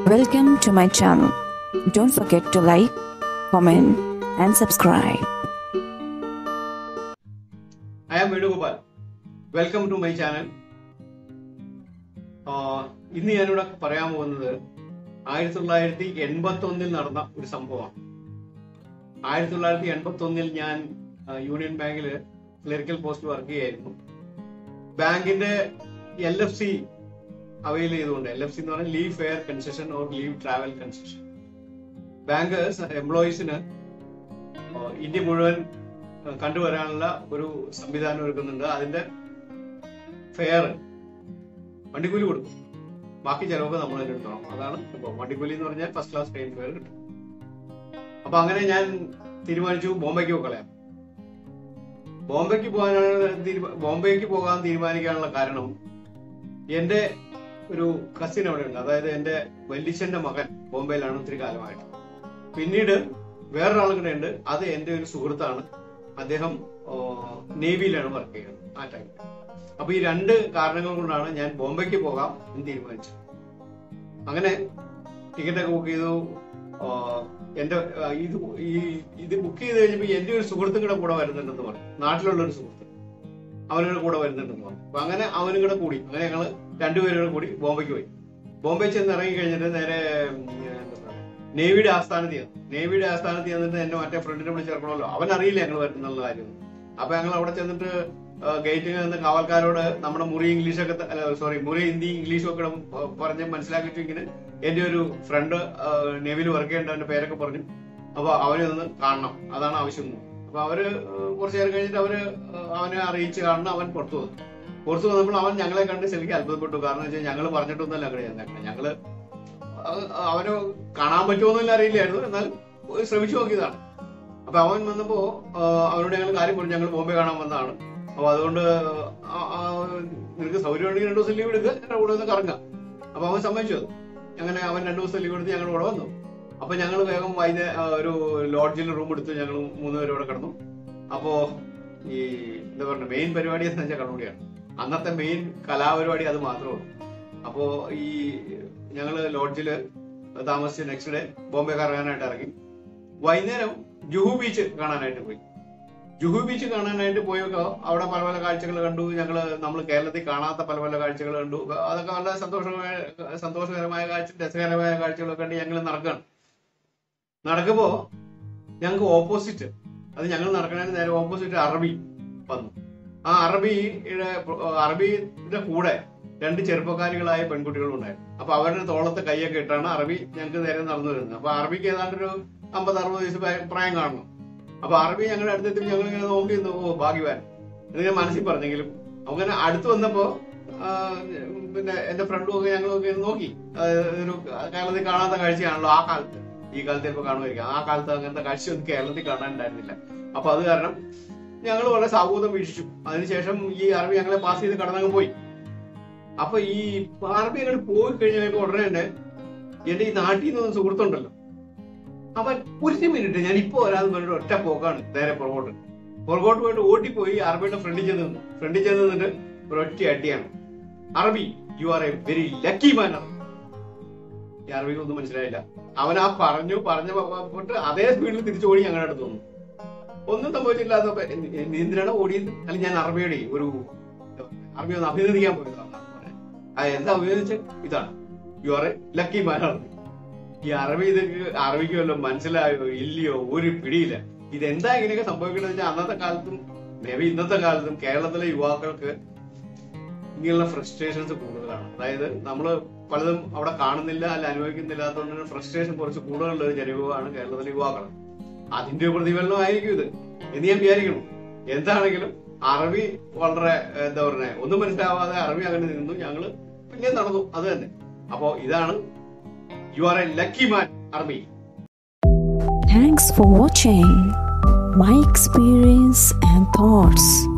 Welcome to my channel. Don't forget to like, comment, and subscribe. I am Venugopal. Welcome to my channel ഇന്ന് ഞാനിവിടെ പറയാൻ പോകുന്നത് ആയിരത്തി തൊള്ളായിരത്തി എൺപത്തി ഒന്നിൽ നടന്ന ഒരു സംഭവമാണ് ആയിരത്തി തൊള്ളായിരത്തി എൺപത്തി ഒന്നിൽ ഞാൻ ആ, യൂണിയൻ ബാങ്കിൽ ക്ലറിക്കൽ പോസ്റ്റ് വർക്ക് ചെയ്യായിരുന്നു ബാങ്കിന്റെ എൽ എഫ് സി അവൈൽ ചെയ്തുകൊണ്ട് എൽ എഫ് സി എന്ന് പറഞ്ഞാൽ leave fare concession or leave travel concession bank എംപ്ലോയീസിന് ഇന്ത്യ മുഴുവൻ ആ, കണ്ടുവരാനുള്ള ഒരു സംവിധാനം ഒരുക്കുന്നുണ്ട് അതിന്റെ ഫെയർ വണ്ടിക്കൂലി കൊടുക്കും ബാക്കി ചെലവൊക്കെ നമ്മൾ തന്നെ എടുക്കണം അതാണ് ഇപ്പൊ വണ്ടിക്കൂലി എന്ന് പറഞ്ഞാൽ ഫസ്റ്റ് ക്ലാസ് ട്രെയിൻ ഫെയർ കിട്ടും അപ്പൊ അങ്ങനെ ഞാൻ തീരുമാനിച്ചു ബോംബെക്ക് പോക്കളയാം ബോംബെക്ക് പോകാനാണ് തീരുമാ- ബോംബെക്ക് പോകാൻ തീരുമാനിക്കാനുള്ള കാരണം എന്റെ ഒരു കസിൻ അവിടെ ഉണ്ട് അതായത് എന്റെ വല്യച്ഛന്റെ മകൻ ബോംബെയിലാണ് ഒത്തിരി കാലമായിട്ട് പിന്നീട് വേറൊരാളും കൂടെ ഉണ്ട് അത് എന്റെ ഒരു സുഹൃത്താണ് അദ്ദേഹം ആ, നേവിയിലാണ് വർക്ക് ചെയ്യുന്നത് ആ ടൈമിൽ അപ്പൊ ഈ രണ്ട് കാരണങ്ങൾ കൊണ്ടാണ് ഞാൻ ബോംബെക്ക് പോകാം എന്ന് തീരുമാനിച്ചത് അങ്ങനെ ടിക്കറ്റ് ഒക്കെ ബുക്ക് ചെയ്തു ആ, എന്റെ ആ, ഇത് ഈ ഇത് ബുക്ക് ചെയ്ത് കഴിഞ്ഞപ്പോ എന്റെ ഒരു സുഹൃത്തും കൂടെ കൂടെ വരുന്നുണ്ടെന്ന് പറഞ്ഞു നാട്ടിലുള്ള ഒരു സുഹൃത്ത് അവനും കൂടെ വരുന്നുണ്ടെന്ന് പറഞ്ഞു അപ്പൊ അങ്ങനെ അവനും കൂടെ കൂടി അങ്ങനെ ഞങ്ങള് രണ്ടുപേരും കൂടെ കൂടി ബോംബെക്ക് പോയി ബോംബെ ചെന്ന് ഇറങ്ങി കഴിഞ്ഞിട്ട് നേരെ ഉം, എന്താ പറയാ, നേവിയുടെ ആസ്ഥാനത്ത് ചെന്നു നേവിയുടെ ആസ്ഥാനത്ത് ചെന്നിട്ട് എന്റെ മറ്റേ ഫ്രണ്ടിനെ വിളിച്ച് ചേർക്കണമല്ലോ അവൻ അറിയില്ല ഞങ്ങൾ വരുന്നുള്ള കാര്യം അപ്പൊ ഞങ്ങൾ അവിടെ ചെന്നിട്ട് ഗേറ്റിൽ നിന്ന് കാവൽക്കാരോട് നമ്മുടെ മുറി ഇംഗ്ലീഷൊക്കെ ത- അല്ല സോറി മുറി ഹിന്ദി ഇംഗ്ലീഷും ഒക്കെ പ- പറഞ്ഞ് മനസ്സിലാക്കിയിട്ട് ഇങ്ങനെ എന്റെ ഒരു ഫ്രണ്ട് നേവിയിൽ വർക്ക് ചെയ്യേണ്ട അവന്റെ പേരൊക്കെ പറഞ്ഞു അപ്പൊ അവനെ ഒന്ന് കാണണം അതാണ് ആവശ്യം എന്ന്. അപ്പൊ അവര് ഏഹ്, കുറച്ച് നേരം കഴിഞ്ഞിട്ട് അവര് ഏഹ്, അവനെ അറിയിച്ച് കാണണം അവൻ പുറത്തു വന്നു പുറത്തു വന്നപ്പോൾ അവൻ ഞങ്ങളെ കണ്ട് ശരിക്കും അത്ഭുതപ്പെട്ടു കാരണം വെച്ചാൽ ഞങ്ങൾ പറഞ്ഞിട്ടൊന്നുമല്ല അങ്ങനെ ചെയ്യുന്നത് ഞങ്ങള് അഹ് അവന് കാണാൻ പറ്റുമോന്നില്ല അറിയില്ലായിരുന്നു എന്നാൽ ശ്രമിച്ചു നോക്കിയതാണ് അപ്പൊ അവൻ വന്നപ്പോ ആ, അവനോട് ഞങ്ങൾ കാര്യം പറഞ്ഞു ഞങ്ങൾ ബോംബെ കാണാൻ വന്നതാണ് അപ്പൊ അതുകൊണ്ട് ആ, ആ, നിനക്ക് സൗകര്യം ഉണ്ടെങ്കിൽ രണ്ടു ദിവസം ലീവ് എടുക്കുക ഞങ്ങളുടെ കൂടെ ഒന്ന് കറങ്ങാം അപ്പൊ അവൻ സമ്മതിച്ചു അത് അങ്ങനെ അവൻ രണ്ടു ദിവസം ലീവ് എടുത്ത് ഞങ്ങളുടെ കൂടെ വന്നു അപ്പൊ ഞങ്ങൾ വേഗം വൈകുന്നേ ആ, ഒരു ലോഡ്ജിൽ റൂം എടുത്ത് ഞങ്ങൾ മൂന്നുപേരും ഇവിടെ കിടന്നു അപ്പോ ഈ എന്താ പറയുക മെയിൻ പരിപാടി എന്ന് വെച്ചാൽ കണ്ണൂടിയാണ് അന്നത്തെ മെയിൻ കലാപരിപാടി അത് മാത്രമേ ഉള്ളൂ അപ്പോ ഈ ഞങ്ങള് ലോഡ്ജില് താമസിച്ച് നെക്സ്റ്റ് ഡേ ബോംബെ കറങ്ങാനായിട്ട് ഇറങ്ങി വൈകുന്നേരം ജുഹു ബീച്ച് കാണാനായിട്ട് പോയി ജുഹു ബീച്ച് കാണാനായിട്ട് പോയപ്പോ അവിടെ പല പല കാഴ്ചകൾ കണ്ടു ഞങ്ങള് നമ്മൾ കേരളത്തിൽ കാണാത്ത പല പല കാഴ്ചകൾ കണ്ടു അതൊക്കെ വളരെ സന്തോഷമായ സന്തോഷകരമായ കാഴ്ച രസകരമായ കാഴ്ചകളൊക്കെ കണ്ട് ഞങ്ങൾ നടക്കുകയാണ് നടക്കുമ്പോ ഞങ്ങൾക്ക് ഓപ്പോസിറ്റ് അത് ഞങ്ങൾ നടക്കുന്നതിന് നേരെ ഓപ്പോസിറ്റ് അറബി വന്നു ആ അറബിയുടെ അറബിയുടെ കൂടെ രണ്ട് ചെറുപ്പക്കാരികളായ പെൺകുട്ടികളും ഉണ്ടായിരുന്നു അപ്പൊ അവരുടെ തോളത്ത് കൈയൊക്കെ ഇട്ടാണ് അറബി ഞങ്ങൾക്ക് നേരെ നടന്നു വരുന്നത് അപ്പൊ അറബിക്ക് ഏതാണ്ട് ഒരു അമ്പത് അറുപത് വയസ്സ് പ്രായ- പ്രായം കാണണം അപ്പൊ അറബി ഞങ്ങളുടെ അടുത്തെത്തി ഞങ്ങൾ ഇങ്ങനെ നോക്കി നിന്നു, ഓ ഭാഗ്യവാൻ എന്നിങ്ങനെ മനസ്സിൽ പറഞ്ഞെങ്കിലും അങ്ങനെ അടുത്ത് വന്നപ്പോ ആ, പിന്നെ എന്റെ ഫ്രണ്ടും ഒക്കെ ഞങ്ങളൊക്കെ ഇങ്ങനെ നോക്കി അതായത് ഒരു കേരളത്തിൽ കാണാത്ത കാഴ്ചയാണല്ലോ ആ കാലത്ത് ഈ കാലത്ത് ചിലപ്പോൾ കാണുമായിരിക്കും ആ കാലത്ത് അങ്ങനത്തെ കാഴ്ചയൊന്നും കേരളത്തിൽ കാണാനുണ്ടായിരുന്നില്ല അപ്പൊ അത് കാരണം ഞങ്ങൾ വളരെ സാഹൂതം വീക്ഷിച്ചു അതിനുശേഷം ഈ അറബി ഞങ്ങളെ പാസ് ചെയ്ത് കടന്നങ്ങ് പോയി അപ്പൊ ഈ അറബി അങ്ങോട്ട് പോയി കഴിഞ്ഞപ്പോൾ ഉടനെ തന്നെ എന്റെ ഈ നാട്ടിൽ നിന്ന് സുഹൃത്തുണ്ടല്ലോ അവൻ ഒരു മിനിറ്റ് ഞാൻ ഇപ്പൊ വരാതെ പറഞ്ഞിട്ട് ഒറ്റ പോക്കാണ് നേരെ പുറകോട്ട് പുറകോട്ട് പോയിട്ട് ഓട്ടിപ്പോയി അറബിയുടെ ഫ്രണ്ടിൽ ചെന്ന് നിന്നു ഫ്രണ്ടിൽ ചെന്ന് നിന്നിട്ട് ഒരൊറ്റ അടിയാണ് അറബി you are a very lucky man ഈ അറബിക്ക് ഒന്നും മനസ്സിലായില്ല അവൻ ആ പറഞ്ഞു പറഞ്ഞ പോട്ട് അതേ സ്പീഡിൽ തിരിച്ചോടി ഞങ്ങളുടെ അടുത്ത് വന്നു ഒന്നും സംഭവിച്ചില്ലാത്ത നീ എന്തിനാണ് ഓടിയത് അല്ലെങ്കിൽ ഞാൻ അറബിയുടെ ഒരു അറബി ഒന്ന് അഭിനന്ദിക്കാൻ പോയതാണ് ആ എന്താ അഭിനന്ദിച്ച ഇതാണ് you are a lucky man അറബി ഈ അറബി ഇത് അറബിക്ക് വല്ലതും മനസ്സിലായോ ഇല്ലയോ ഒരു പിടിയില്ല ഇതെന്താ ഇങ്ങനെയൊക്കെ സംഭവിക്കുന്നത് വെച്ചാൽ അന്നത്തെ കാലത്തും മേ ബി ഇന്നത്തെ കാലത്തും കേരളത്തിലെ യുവാക്കൾക്ക് ഇങ്ങനെയുള്ള ഫ്രസ്ട്രേഷൻസ് കൂടുതലാണ് അതായത് നമ്മൾ പലതും അവിടെ കാണുന്നില്ല അല്ല അനുഭവിക്കുന്നില്ലാത്തതുകൊണ്ട് തന്നെ ഫ്രസ്ട്രേഷൻ കുറച്ച് കൂടുതലുള്ള ഒരു ജനവിഭാഗമാണ് കേരളത്തിലെ യുവാക്കൾ അതിന്റെ ഒരു പ്രതിഫലനമായിരിക്കും ഇത് എന്ന് ഞാൻ വിചാരിക്കണം എന്താണെങ്കിലും അറബി വളരെ ഏഹ്, എന്താ പറയുക ഒന്നും മനസ്സിലാവാതെ അറബി അങ്ങനെ നിന്നു ഞങ്ങള് പിന്നെ നടന്നു അത് തന്നെ അപ്പോ ഇതാണ് you are a lucky man അറബി Thanks for watching my experience and thoughts.